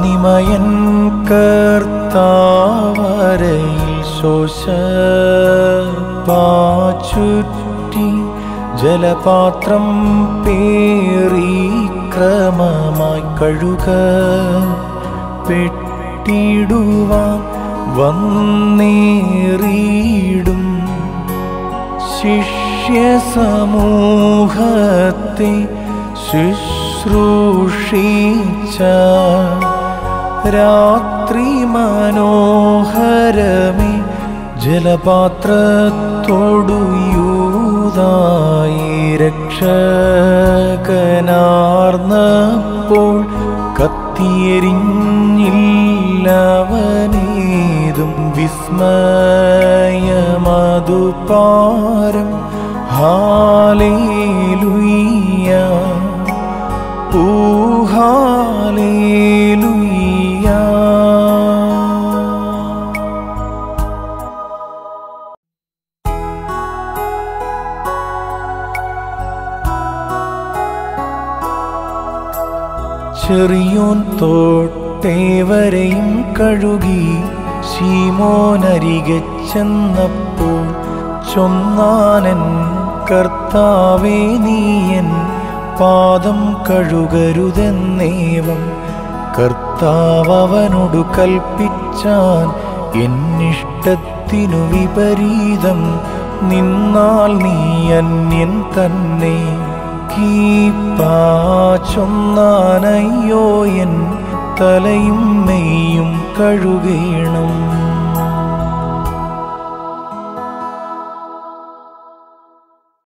അഗ്നിമയൻ കർത്താവരയിൽ ശോശ പാച്ചുറ്റി ജലപാത്രം പേറി ക്രമമായി കഴുക പെട്ടിടുവാൻ വന്നേറിയിടും ശിഷ്യസമൂഹത്തെ ശുശ്രൂഷിച്ച രാത്രി മനോഹരമേ ജലപാത്രത്തോടു യൂതായി രക്ഷകനാർന്നപ്പോൾ കത്തിയെരിഞ്ഞില്ലവനേതും വിസ്മയമതു പാരം ഹാലേലുയ്യ ഊഹാലേലുയ്യ ചെറിയോൻ തോട്ടേവരെയും കഴുകി ശീമോനരികെ ചെന്നപ്പോൾ ചൊന്നാനൻ കർത്താവേ നീയൻ പാദം കഴുകരുതെന്നേവം കർത്താവ് അവനോടു കൽപ്പിച്ചാൻ എന്നിഷ്ടത്തിനു വിപരീതം നിന്നാൽ നീ അന്യൻ തന്നെ കീപ്പാച്ചൊന്നാനയ്യോ എൻ തലയും മെയ്യും കഴുകേണം